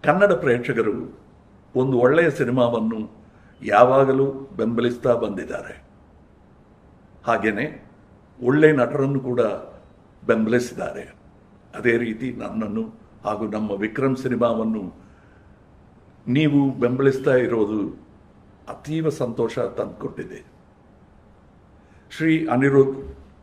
ಕನ್ನಡ ಪ್ರೇಕ್ಷಕರು ಒಂದು ಒಳ್ಳೆಯ ಸಿನಿಮಾವನ್ನು ಯಾವಾಗಲೂ ಬೆಂಬಲಿಸ್ತಾ ಬಂದಿದ್ದಾರೆ ಹಾಗೆಯೇ ಒಳ್ಳೆಯ ನಟರನ್ನು ಕೂಡ ಬೆಂಬಲಿಸಿದ್ದಾರೆ ಅದೇ ರೀತಿ ನನ್ನನ್ನು ಹಾಗೂ ನಮ್ಮ ವಿಕ್ರಮ್ ಸಿನಿಮಾವನ್ನು ನೀವು ಬೆಂಬಲಿಸ್ತಾ ಇರೋದು ಅತೀವ ಸಂತೋಷ ತಂದುಕೊಟ್ಟಿದೆ ಶ್ರೀ ಅನಿರುದ್ಧ್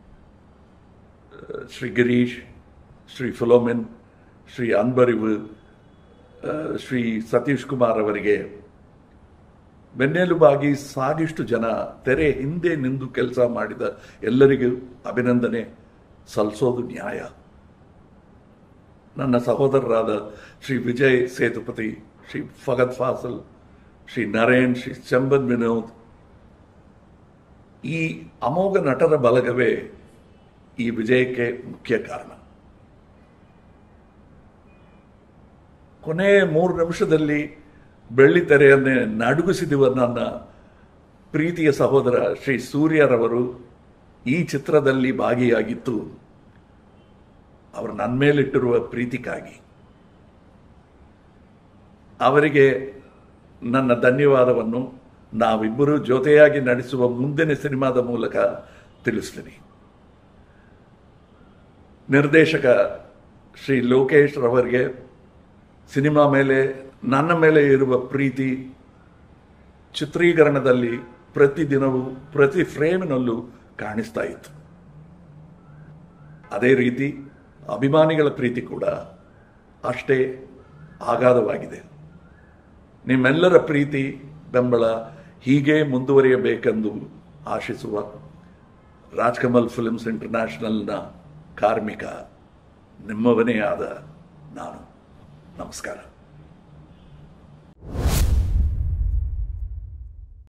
ಶ್ರೀ ಗಿರೀಶ್ ಶ್ರೀ ಫಿಲೋಮಿನ್ ಶ್ರೀ ಅನ್ಬರಿವು ಆ, ಶ್ರೀ ಸತೀಶ್ ಕುಮಾರ್ ಅವರಿಗೆ ಬೆನ್ನೆಲುಬಾಗಿ ಸಾಗಿಷ್ಟು ಜನ ತೆರೆ ಹಿಂದೆ ನಿಂತು ಕೆಲಸ ಮಾಡಿದ ಎಲ್ಲರಿಗೂ ಅಭಿನಂದನೆ ಸಲ್ಲಿಸೋದು ನ್ಯಾಯ ನನ್ನ ಸಹೋದರರಾದ ಶ್ರೀ ವಿಜಯ್ ಸೇತುಪತಿ ಶ್ರೀ ಫಗತ್ ಫಾಸಲ್ ಶ್ರೀ ನರೇನ್ ಶ್ರೀ ಚಂಬನ್ ವಿನೋದ್ ಈ ಅಮೋಘ ನಟರ ಬಲಗವೇ ಈ ವಿಜಯಕ್ಕೆ ಮುಖ್ಯ ಕಾರಣ ಕೊನೆ ಮೂರು ನಿಮಿಷದಲ್ಲಿ ಬೆಳ್ಳಿ ತೆರೆಯನ್ನೇ ನಡುಗಿಸಿದಿವ ನನ್ನ ಪ್ರೀತಿಯ ಸಹೋದರ ಶ್ರೀ ಸೂರ್ಯರವರು ಈ ಚಿತ್ರದಲ್ಲಿ ಭಾಗಿಯಾಗಿತ್ತು ಅವರು ನನ್ನ ಮೇಲಿಟ್ಟಿರುವ ಪ್ರೀತಿಗಾಗಿ ಅವರಿಗೆ ನನ್ನ ಧನ್ಯವಾದವನ್ನು ನಾವಿಬ್ಬರು ಜೊತೆಯಾಗಿ ನಡೆಸುವ ಮುಂದಿನ ಸಿನಿಮಾದ ಮೂಲಕ ತಿಳಿಸ್ತೀನಿ ನಿರ್ದೇಶಕ ಶ್ರೀ ಲೋಕೇಶ್ ರವರಿಗೆ ಸಿನಿಮಾ ಮೇಲೆ ನನ್ನ ಮೇಲೆ ಇರುವ ಪ್ರೀತಿ ಚಿತ್ರೀಕರಣದಲ್ಲಿ ಪ್ರತಿದಿನವೂ ಪ್ರತಿ ಫ್ರೇಮಿನಲ್ಲೂ ಕಾಣಿಸ್ತಾ ಇತ್ತು ಅದೇ ರೀತಿ ಅಭಿಮಾನಿಗಳ ಪ್ರೀತಿ ಕೂಡ ಅಷ್ಟೇ ಆಗಾಧವಾಗಿದೆ ನಿಮ್ಮೆಲ್ಲರ ಪ್ರೀತಿ ಬೆಂಬಲ ಹೀಗೆ ಮುಂದುವರಿಯಬೇಕೆಂದು ಆಶಿಸುವ ರಾಜ್ಕಮಲ್ ಫಿಲ್ಮ್ಸ್ ಇಂಟರ್ನ್ಯಾಷನಲ್ನ ಕಾರ್ಮಿಕ ನಿಮ್ಮವನೇ ಆದ ನಾನು ನಮಸ್ಕಾರ